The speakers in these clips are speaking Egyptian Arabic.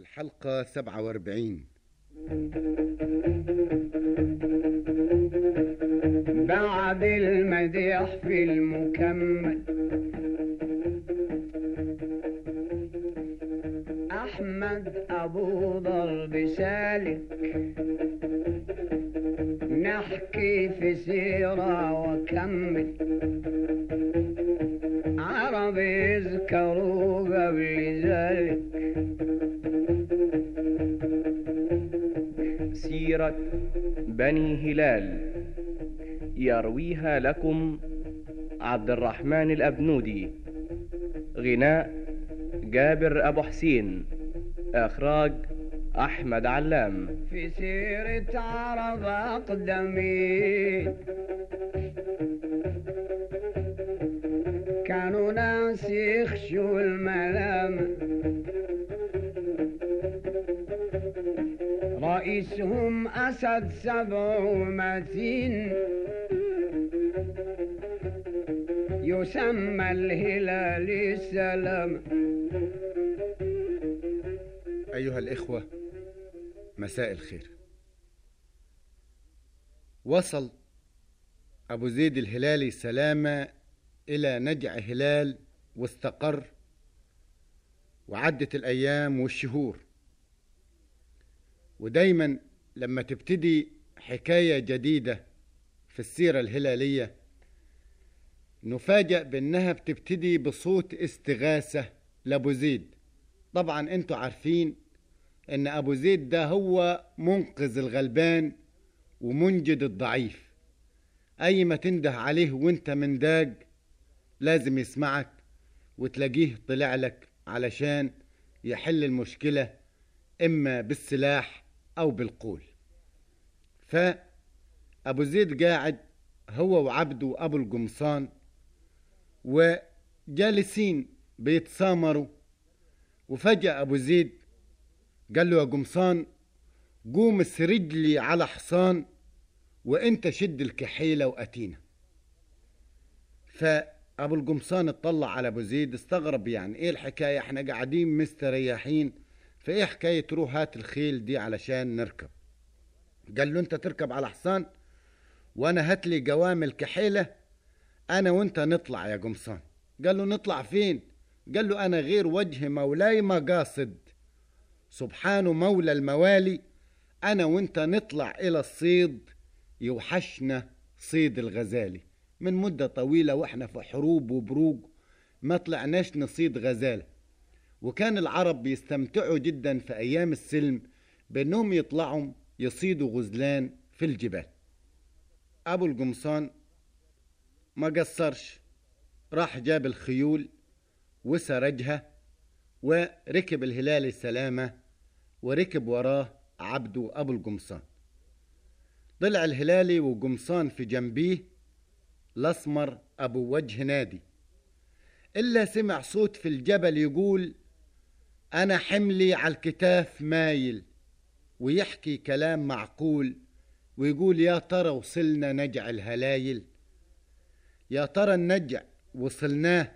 الحلقة 47 بعد المديح في المكمل أحمد أبو ضرب سالك نحكي في سيرة وكمل عرب يذكروا قبل ذلك سيرة بني هلال يرويها لكم عبد الرحمن الأبنودي غناء جابر أبو حسين إخراج أحمد علام في سيرة عرب أقدمين كانوا ناس يخشوا الملام رئيسهم أسد سبع ومتين يسمى الهلال السلام أيها الإخوة مساء الخير وصل أبو زيد الهلالي سلامة إلى نجع هلال واستقر وعدت الأيام والشهور ودايما لما تبتدي حكاية جديدة في السيرة الهلالية نفاجأ بأنها بتبتدي بصوت استغاثة لأبو زيد طبعا انتوا عارفين ان ابو زيد ده هو منقذ الغلبان ومنجد الضعيف اي ما تنده عليه وانت من داج لازم يسمعك وتلاقيه طلع لك علشان يحل المشكلة اما بالسلاح او بالقول فابو زيد قاعد هو وعبده ابو القمصان وجالسين بيتسامروا وفجأة أبو زيد قال له يا قمصان قوم اسرد لي على حصان وانت شد الكحيلة وأتينا فأبو القمصان اطلع على أبو زيد استغرب يعني ايه الحكاية احنا قاعدين مستريحين فايه حكاية روح هات الخيل دي علشان نركب قال له انت تركب على حصان وانا هات لي قوام الكحيلة انا وانت نطلع يا قمصان قال له نطلع فين قال له أنا غير وجه مولاي ما قاصد سبحانه مولى الموالي أنا وأنت نطلع إلى الصيد يوحشنا صيد الغزالي من مدة طويلة وإحنا في حروب وبروج ما طلعناش نصيد غزالة وكان العرب بيستمتعوا جدا في أيام السلم بأنهم يطلعوا يصيدوا غزلان في الجبال أبو القمصان ما قصرش راح جاب الخيول وسرجها وركب الهلال السلامة وركب وراه عبده أبو القمصان طلع الهلالي وقمصان في جنبيه الأسمر أبو وجه نادي إلا سمع صوت في الجبل يقول أنا حملي على الكتاف مايل ويحكي كلام معقول ويقول يا ترى وصلنا نجع الهلايل يا ترى النجع وصلناه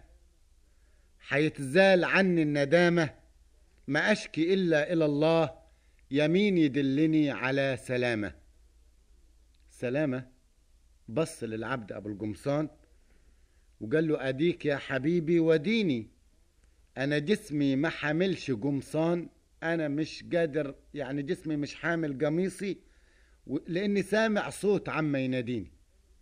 حيتزال عني الندامة ما أشكي إلا إلى الله يمين يدلني على سلامة سلامة بص للعبد أبو القمصان وقال له أديك يا حبيبي وديني أنا جسمي ما حاملش قمصان أنا مش قادر يعني جسمي مش حامل قميصي لأني سامع صوت عما يناديني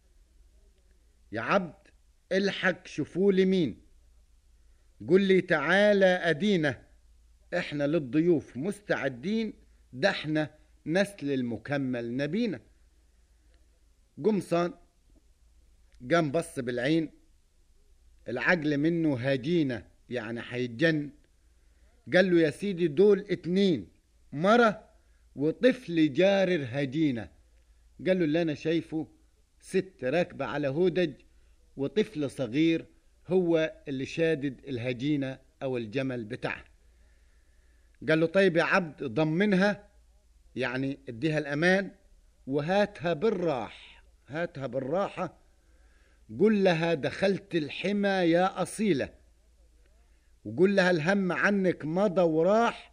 يا عبد الحق شوفوا مين قل لي تعالى أدينا احنا للضيوف مستعدين ده احنا نسل المكمل نبينا قمصان قام بص بالعين العقل منه هاجينا يعني حيتجن قال له يا سيدي دول اتنين مرة وطفل جارر هجينة قال له اللي أنا شايفه ست راكبة على هودج وطفل صغير هو اللي شادد الهجينة أو الجمل بتاعها قال له طيب يا عبد ضمنها يعني اديها الأمان وهاتها بالراح هاتها بالراحة قل لها دخلت الحمى يا أصيلة وقل لها الهم عنك مضى وراح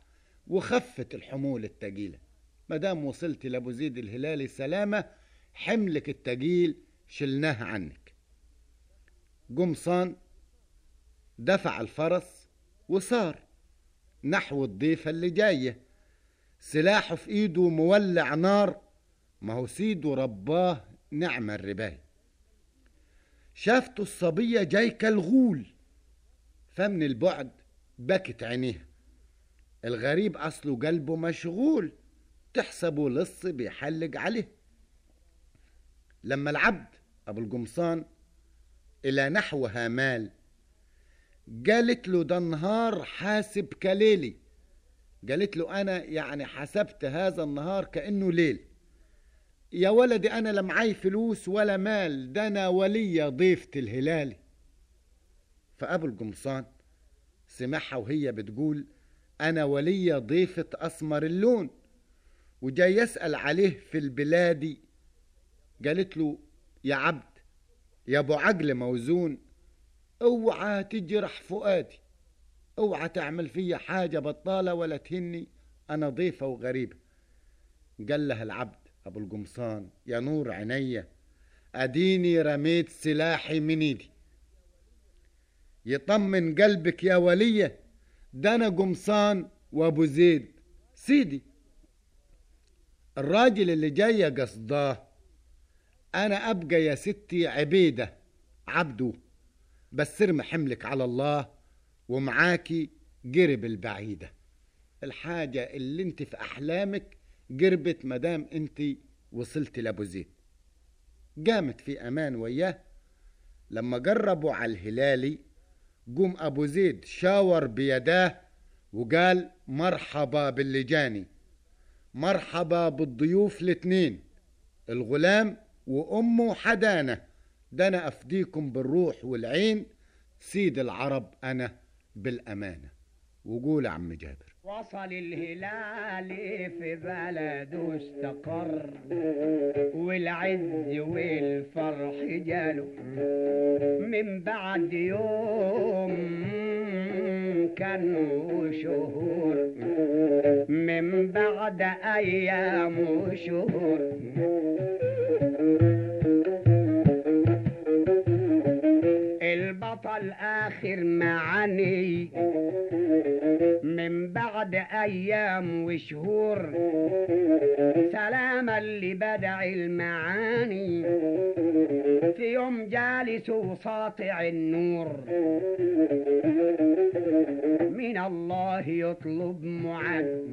وخفت الحمول التقيلة مدام وصلت لأبو زيد الهلالي سلامة حملك التقيل شلناه عنك قمصان دفع الفرس وصار نحو الضيفة اللي جاية سلاحه في ايده مولع نار ما هو سيده رباه نعم الرباية شافته الصبية جاي كالغول فمن البعد بكت عينيها الغريب أصله قلبه مشغول تحسبه لص بيحلق عليه لما العبد أبو القمصان إلى نحوها مال قالت له ده النهار حاسب كليلي قالت له أنا يعني حسبت هذا النهار كأنه ليل يا ولدي أنا لا معاي فلوس ولا مال ده أنا ولية ضيفة الهلالي فأبو القمصان سمعها وهي بتقول أنا ولية ضيفة أسمر اللون وجاي يسأل عليه في البلاد قالت له يا عبد يا أبو عقل موزون اوعى تجرح فؤادي اوعى تعمل فيا حاجة بطالة ولا تهني أنا ضيفة وغريبة قال لها العبد أبو القمصان يا نور عينيا أديني رميت سلاحي من إيدي يطمن قلبك يا ولية ده أنا قمصان وأبو زيد سيدي الراجل اللي جاي قصداه أنا أبقى يا ستي عبيدة عبده بس ارمي حملك على الله ومعاكي قرب البعيدة الحاجة اللي انت في أحلامك قربت مدام انت وصلت لأبو زيد قامت في أمان وياه لما قربوا على الهلالي قوم أبو زيد شاور بيداه وقال مرحبا باللي جاني مرحبا بالضيوف الاتنين الغلام وأمه حدانة ده أنا أفديكم بالروح والعين سيد العرب أنا بالأمانة وقول يا عم جابر وصل الهلال في بلده استقر والعز والفرح جاله من بعد يوم كانوا شهور من بعد ايام وشهور البطل اخر معاني من بعد ايام وشهور سلاما لبدع المعاني في يوم جالس وساطع النور من الله يطلب معاد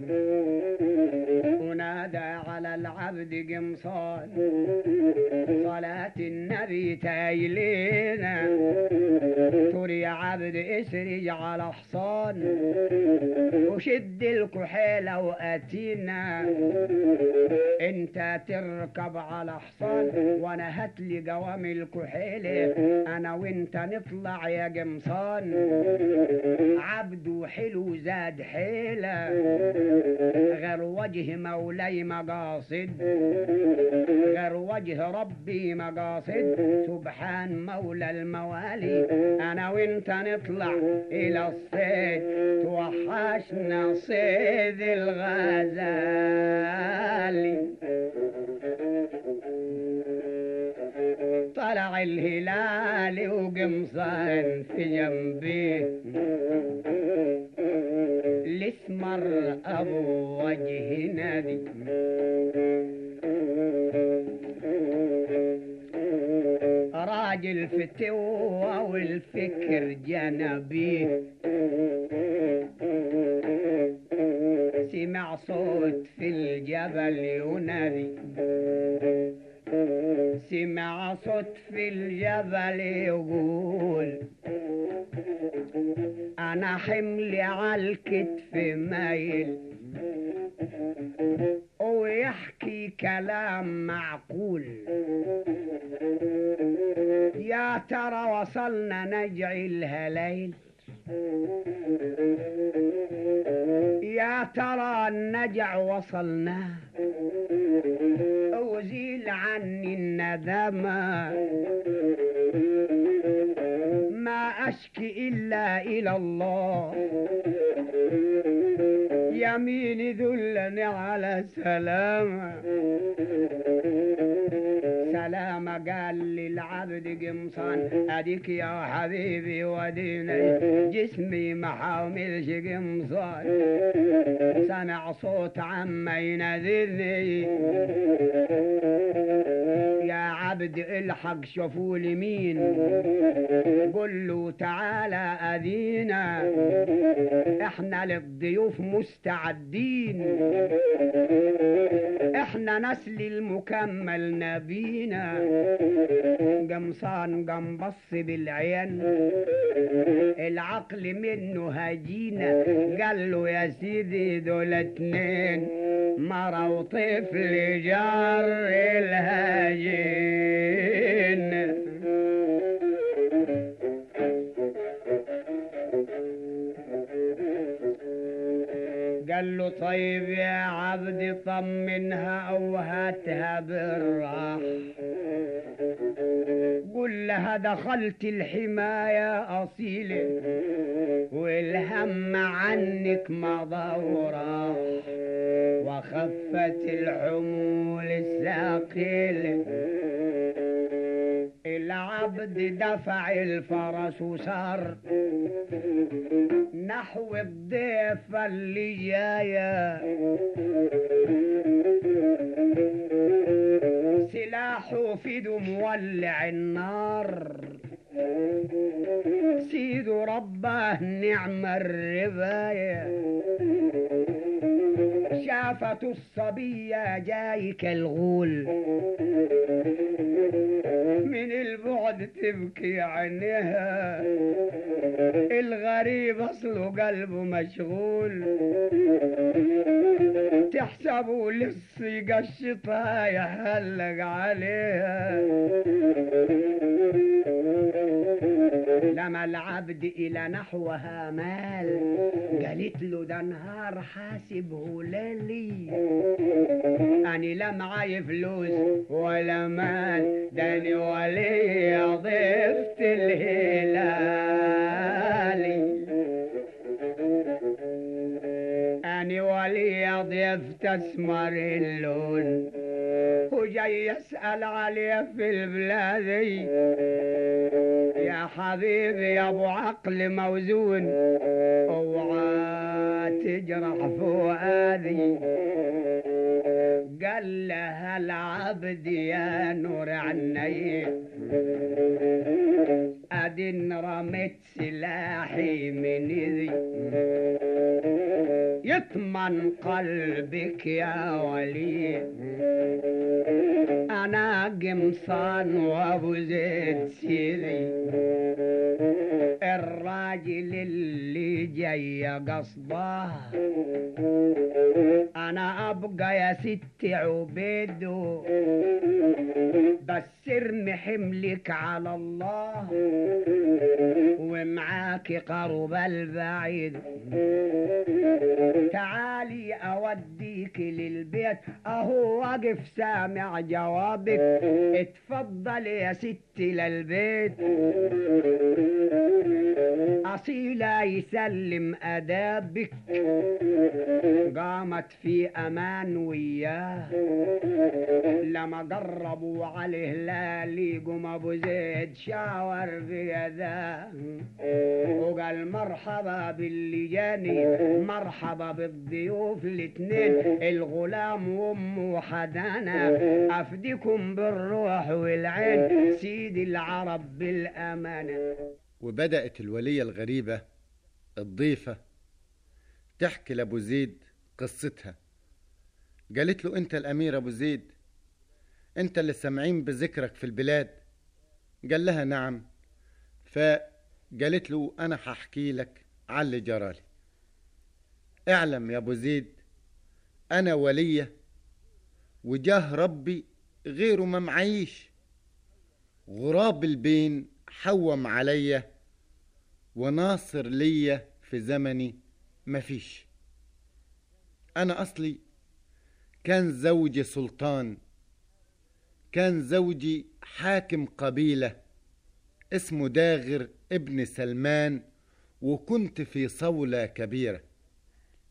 ونادى على العبد قمصان صلاة النبي تايلينا تري يا عبد اسرج على حصان وشد الكحيلة واتينا انت تركب على حصان وانا هاتلي قوام الكحيلة انا وانت نطلع يا قمصان عبد حلو زاد حيلة غير وجه مولاي مقاصد غير وجه ربي مقاصد سبحان مولى الموالي انا وانت نطلع الى الصيد توحشنا صيد الغزال طلع الهلال وقمصان في جنبي الاسمر ابو وجه نادي راجل فتوة والفكر جنبي سمع صوت في الجبل ينادي سمع صوت في الجبل يقول انا حملي عالكتف مايل ويحكي كلام معقول يا ترى وصلنا نجعي الهليل يا ترى النجع وصلنا وزيل عني الندامة ما أشكي إلا إلى الله يميني ذلني على سلامة سلامة قال للعبد قمصان اديك يا حبيبي وديني جسمي ما حاملش قمصان سمع صوت عما يناديني يا عبد الحق شوفوا لي مين قل له تعالى أذينا احنا للضيوف مستعدين احنا نسل المكمل نبينا قمصان قنبص بالعين العقل منه هجينا قال له يا سيدي دول اتنين مرة وطفل جار الهجين قال له طيب يا عبدي طمنها او هاتها بالراح قل لها دخلت الحماية أصيلة والهم عنك مضى وراح وخفت الحمول الثقيلة العبد دفع الفرس وسار نحو الضيفة اللي جاية سلاحه في ايده مولع النار سيده رباه نعم الرباية شافت الصبية جاي كالغول من البعد تبكي عينيها الغريب اصله قلبه مشغول تحسبوا لسه قشطها يحلق عليها لما العبد إلى نحوها مال قالت له ده نهار حاسبه ليلي أني لا معاي فلوس ولا مال داني ولي ضفت الهلالي أني ولي ضيفت أسمر اللون وجاي يسأل عليه في البلاد يا حبيبي يا ابو عقل موزون اوعى تجرح فؤادي قال لها العبد يا نور عيني ادين رميت سلاحي من يدي يطمن قلبك يا ولي انا قمصان وابو زيد سيدي الراجل اللي جاي قصده انا ابقى يا ستي عبيده بس ارمي حملك على الله ومعاك قرب البعيد تعالي اوديك للبيت اهو واقف سامع جوابك اتفضل يا ستي للبيت أصيلة يسلم أدابك قامت في أمان وياه لما قربوا عليه لالي قم أبو زيد شاور بيده وقال مرحبا باللي جاني مرحبا بالضيوف الاتنين الغلام وامه حدانا افديكم بالروح والعين سيد العرب بالامانه وبدأت الولية الغريبة الضيفة تحكي لأبو زيد قصتها قالت له أنت الأمير أبو زيد أنت اللي سامعين بذكرك في البلاد قال لها نعم فقالت له أنا هحكي لك على اللي جرالي اعلم يا أبو زيد أنا ولية وجاه ربي غيره ما معيش غراب البين حوم عليا وناصر ليا في زمني مفيش أنا أصلي كان زوجي سلطان كان زوجي حاكم قبيلة اسمه داغر ابن سلمان وكنت في صولة كبيرة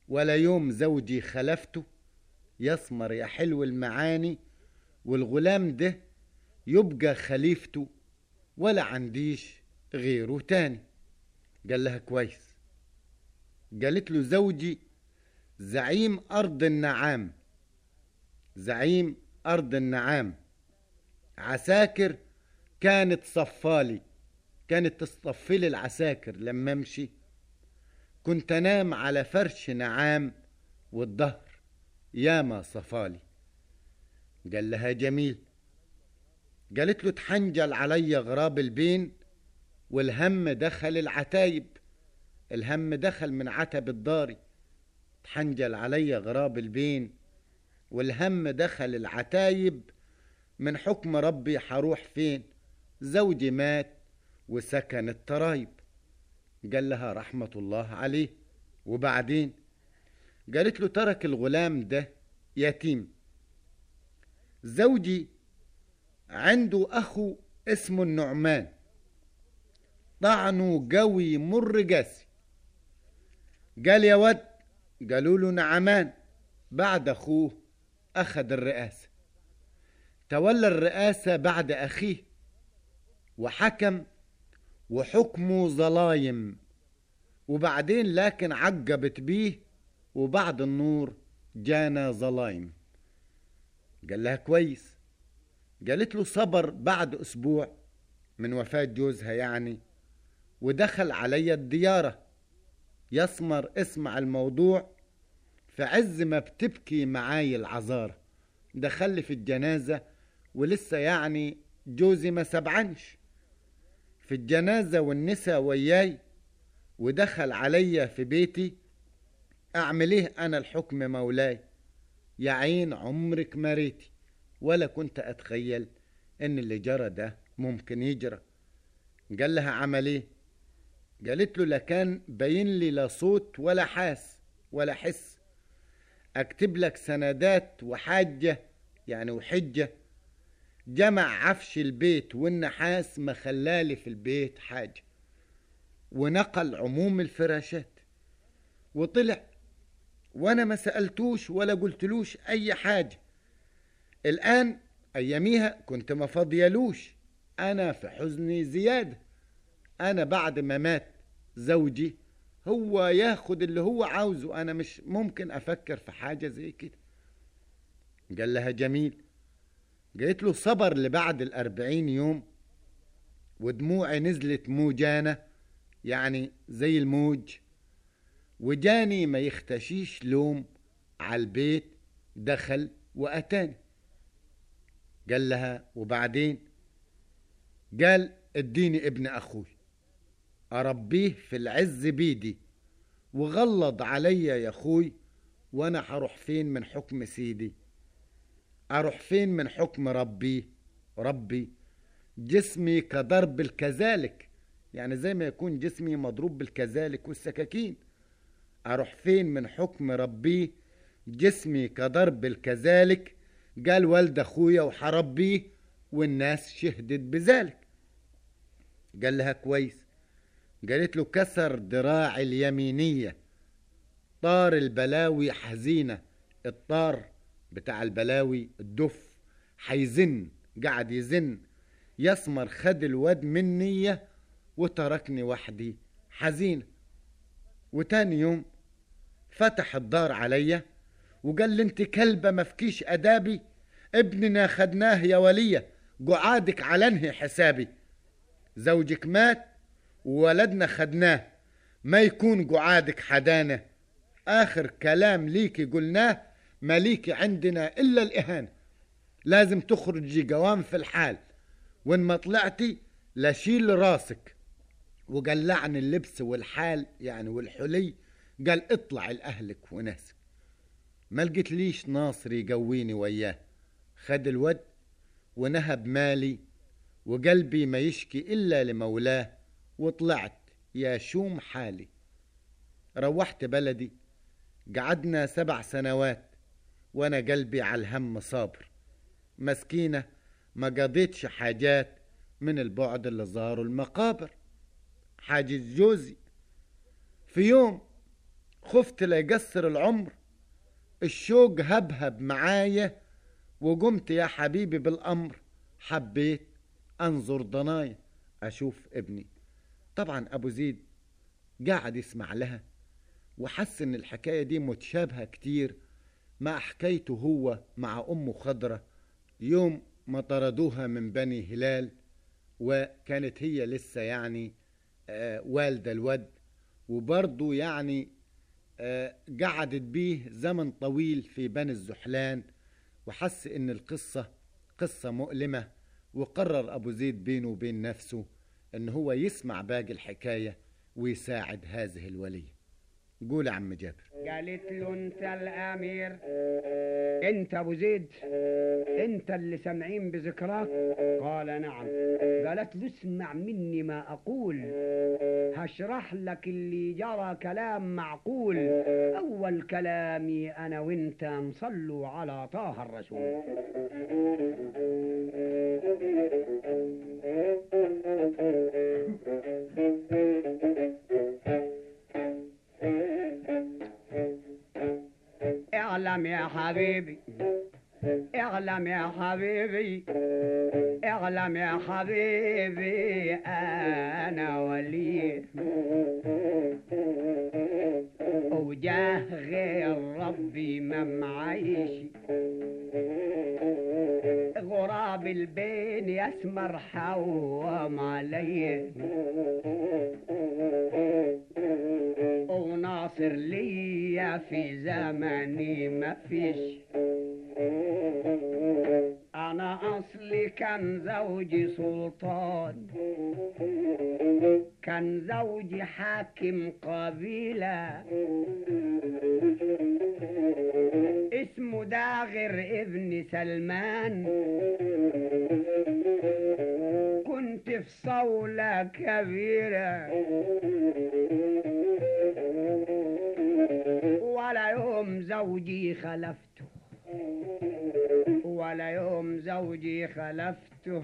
ولا يوم زوجي خلفته يسمر يا حلو المعاني والغلام ده يبقى خليفته ولا عنديش غيره تاني قال لها كويس قالت له زوجي زعيم أرض النعام زعيم أرض النعام عساكر كانت صفالي كانت تصطفلي العساكر لما امشي كنت انام على فرش نعام والظهر ياما صفالي قال لها جميل قالت له تحنجل علي غراب البين والهم دخل العتايب الهم دخل من عتب الداري تحنجل علي غراب البين والهم دخل العتايب من حكم ربي حروح فين زوجي مات وسكن الترايب قال لها رحمة الله عليه وبعدين قالت له ترك الغلام ده يتيم زوجي عنده أخو اسمه النعمان طعنه قوي مر قاسي قال يا ود قالوا له نعمان بعد أخوه أخذ الرئاسة تولى الرئاسة بعد أخيه وحكم وحكمه ظلايم وبعدين لكن عجبت بيه وبعد النور جانا ظلايم قال لها كويس قالت له صبر بعد أسبوع من وفاة جوزها يعني ودخل علي الديارة يسمر اسمع الموضوع في عز ما بتبكي معاي العذارة دخل في الجنازة ولسه يعني جوزي ما سبعنش في الجنازة والنساء وياي ودخل عليا في بيتي أعمل إيه أنا الحكم مولاي يا عين عمرك ما ريتي ولا كنت أتخيل إن اللي جرى ده ممكن يجرى قال لها عمل إيه قالت له لا كان باين لي لا صوت ولا حاس ولا حس أكتب لك سندات وحاجة يعني وحجة جمع عفش البيت والنحاس ما خلالي في البيت حاجة ونقل عموم الفراشات وطلع وانا ما سألتوش ولا قلتلوش اي حاجة الان اياميها كنت ما فضيلوش انا في حزني زيادة انا بعد ما مات زوجي هو ياخد اللي هو عاوزه انا مش ممكن افكر في حاجة زي كده قال لها جميل قالت له صبر لبعد الأربعين يوم ودموعي نزلت موجانة يعني زي الموج وجاني ما يختشيش لوم على البيت دخل وأتاني قال لها وبعدين قال اديني ابن أخوي أربيه في العز بيدي وغلظ عليا يا أخوي وأنا هروح فين من حكم سيدي أروح فين من حكم ربي ربي جسمي كضرب الكذلك يعني زي ما يكون جسمي مضروب بالكذلك والسكاكين أروح فين من حكم ربي جسمي كضرب الكذلك قال والد أخويا وحربيه والناس شهدت بذلك قال لها كويس قالت له كسر ذراع اليمينية طار البلاوي حزينة الطار بتاع البلاوي الدف حيزن قعد يزن يسمر خد الواد منية وتركني وحدي حزين وتاني يوم فتح الدار عليا وقال لي انت كلبة مفكيش ادابي ابننا خدناه يا ولية قعادك على انهي حسابي زوجك مات وولدنا خدناه ما يكون قعادك حدانة اخر كلام ليكي قلناه ما ليكي عندنا الا الاهانة لازم تخرجي قوام في الحال وان ما طلعتي لشيل راسك وقلعني اللبس والحال يعني والحلي قال اطلع لأهلك وناسك ما لقيت ليش ناصر يقويني وياه خد الود ونهب مالي وقلبي ما يشكي إلا لمولاه وطلعت يا شوم حالي روحت بلدي قعدنا سبع سنوات وانا قلبي على الهم صابر مسكينة ما قضيتش حاجات من البعد اللي زاروا المقابر حاجز جوزي في يوم خفت لا يقصر العمر الشوق هبهب معايا وقمت يا حبيبي بالأمر حبيت أنظر ضنايا أشوف ابني طبعا أبو زيد قاعد يسمع لها وحس إن الحكاية دي متشابهة كتير مع حكايته هو مع أمه خضرة يوم ما طردوها من بني هلال وكانت هي لسه يعني آه والدة الود وبرضه يعني آه قعدت بيه زمن طويل في بني الزحلان وحس ان القصة قصة مؤلمة وقرر ابو زيد بينه وبين نفسه ان هو يسمع باقي الحكاية ويساعد هذه الولية قول يا عم جابر قالت له انت الامير انت ابو زيد انت اللي سامعين بذكراك قال نعم قالت له اسمع مني ما اقول هشرح لك اللي جرى كلام معقول اول كلامي انا وانت نصلوا على طه الرسول اعلم يا حبيبي اعلم يا حبيبي اعلم يا حبيبي انا ولي وجاه غير ربي ما معيش غراب البين يسمر حوام علي وناصر ليا في زماني ما فيش انا اصلي كان زوجي سلطان كان زوجي حاكم قبيلة اسمه داغر ابن سلمان كنت في صولة كبيرة ولا يوم زوجي خلفته ولا يوم زوجي خلفته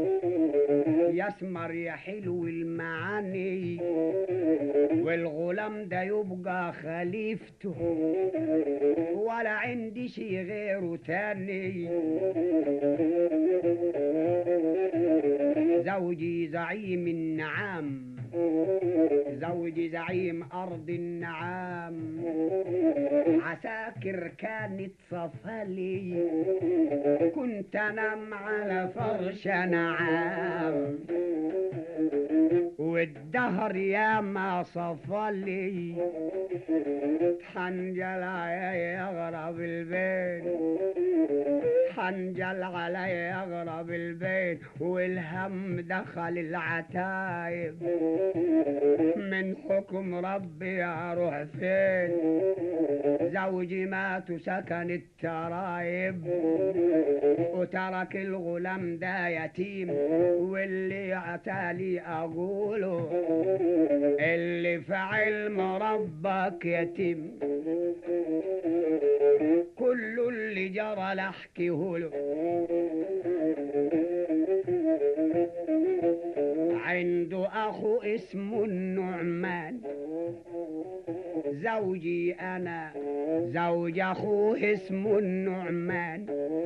يسمر يا حلو المعاني والغلام ده يبقى خليفته ولا عندي شي غيره تاني زوجي زعيم النعام زوجي زعيم أرض النعام عساكر كانت صفالي كنت أنام على فرش نعام والدهر يا ما صفالي حنجل علي يغرب البيت حنجل علي يغرب البيت والهم دخل العتايب من حكم ربي اروح فين زوجي مات وسكن الترايب وترك الغلام ده يتيم واللي عتالي اقوله اللي في علم ربك يتيم كل اللي جرى لحكيه له عنده اخو اسمه النعمان زوجي انا زوج اخوه اسمه النعمان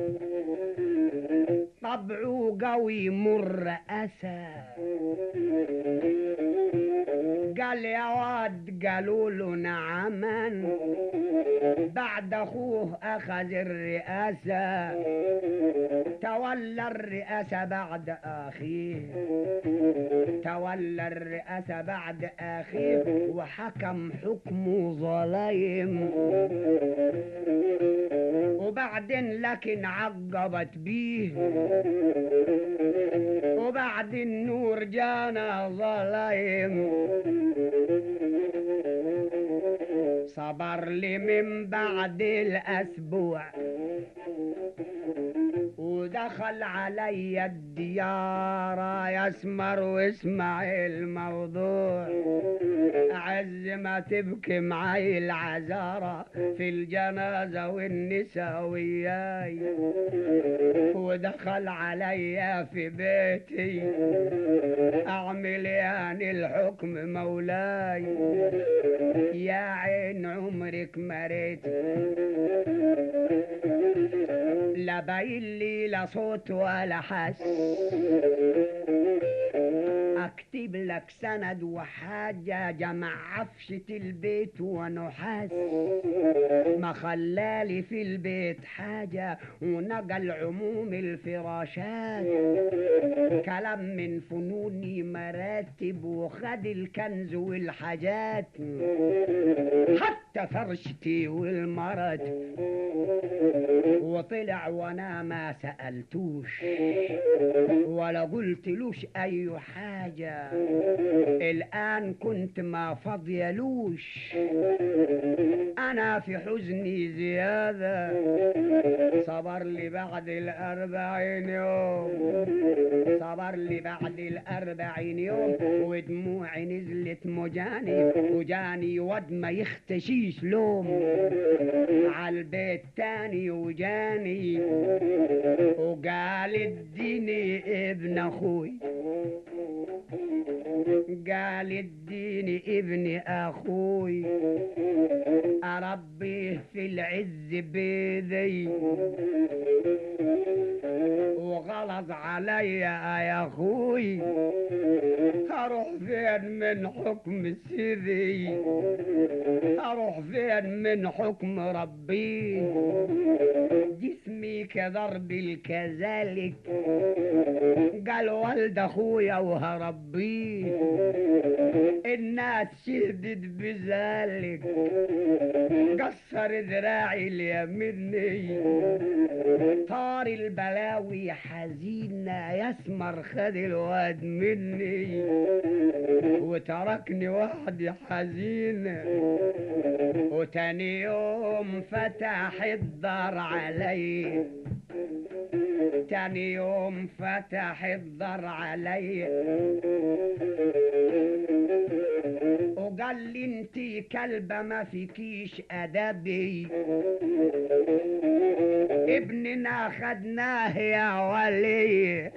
طبعه قوي مر اسى قال يا واد قالوا له نعما بعد اخوه اخذ الرئاسة تولى الرئاسة بعد اخيه تولى الرئاسة بعد اخيه وحكم حكمه ظليم وبعدين لكن عقبت بيه وبعد النور جانا ظليم صبر لي من بعد الأسبوع ودخل علي الديار يسمر واسمع الموضوع أعز ما تبكي معي العذارى في الجنازة والنساء وياي ودخل علي في بيتي أعمل يعني الحكم مولاي يا عين عمرك مريت لا باين لي لا صوت ولا حس اكتب لك سند وحاجة جمع عفشة البيت ونحاس ما خلالي في البيت حاجة ونقل عموم الفراشات كلام من فنوني مراتب وخد الكنز والحاجات حتى فرشتي والمرض وطلع وانا ما سألتوش ولا قلتلوش اي حاجة الان كنت ما فضيلوش انا في حزني زيادة صبر لي بعد الاربعين يوم صبر لي بعد الاربعين يوم ودموعي نزلت مجاني وجاني ود ما يختشيش لوم عالبيت تاني وجاني وقال اديني ابن اخوي قال اديني ابن اخوي اربيه في العز بيدي وغلط علي يا اخوي اروح فين من حكم سيدي اروح فين من حكم ربي جسمي كضرب كذلك قال والد اخويا وهربيه الناس شهدت بذلك قصر ذراعي اليمني طار البلاوي حزينة يسمر خد الواد مني وتركني وحدي حزينة وتاني يوم فتح الدار علي تاني يوم فتح الدار علي وقال لي انتي كلبة ما فيكيش ادبي ابننا خدناه يا ولي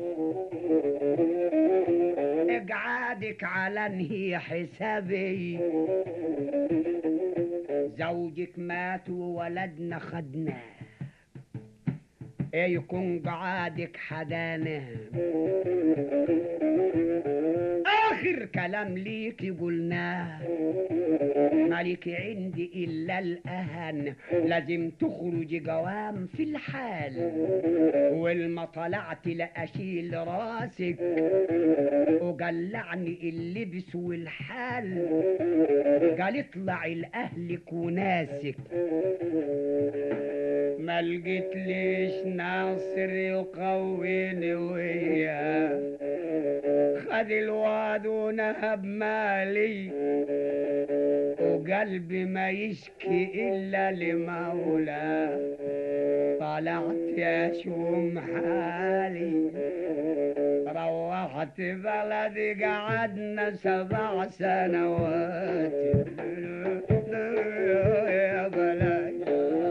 اقعادك على انهي حسابي زوجك مات وولدنا خدناه ايه يكون قعادك حدانه اخر كلام ليك قلناه مالك عندي الا الاهن لازم تخرج جوام في الحال والما طلعت لاشيل راسك وقلعني اللبس والحال قال اطلع لاهلك وناسك ما لقيت ليش ناصر يقويني وياه خد الواد ونهب مالي وقلبي ما يشكي إلا لمولاه طلعت يا شوم حالي روحت بلدي قعدنا سبع سنوات يا بلدي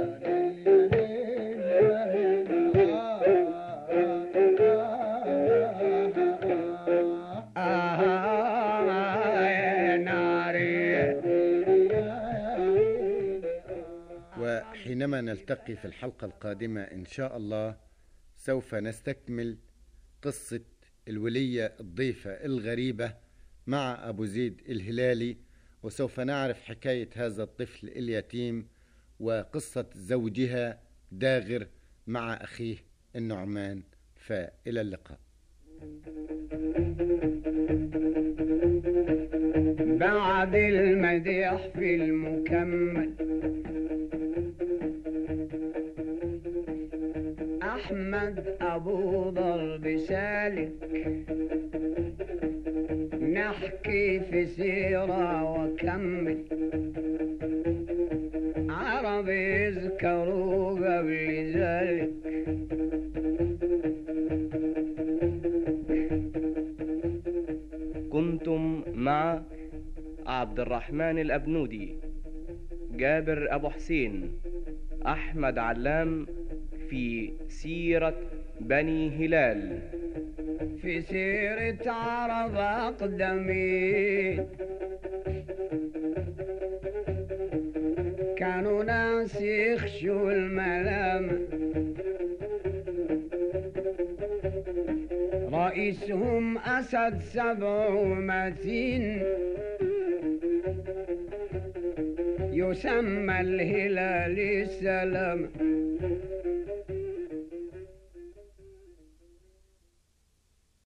وحينما نلتقي في الحلقة القادمة إن شاء الله سوف نستكمل قصة الولية الضيفة الغريبة مع أبو زيد الهلالي وسوف نعرف حكاية هذا الطفل اليتيم وقصة زوجها داغر مع أخيه النعمان فإلى اللقاء بعد المديح في المكمل أحمد أبو ضرب سالك نحكي في سيرة وكمل عرب يذكروا قبل ذلك عبد الرحمن الأبنودي جابر أبو حسين أحمد علام في سيرة بني هلال في سيرة عرب أقدمين كانوا ناس يخشوا الملام رئيسهم أسد سبع ومتين يسمى الهلال السلام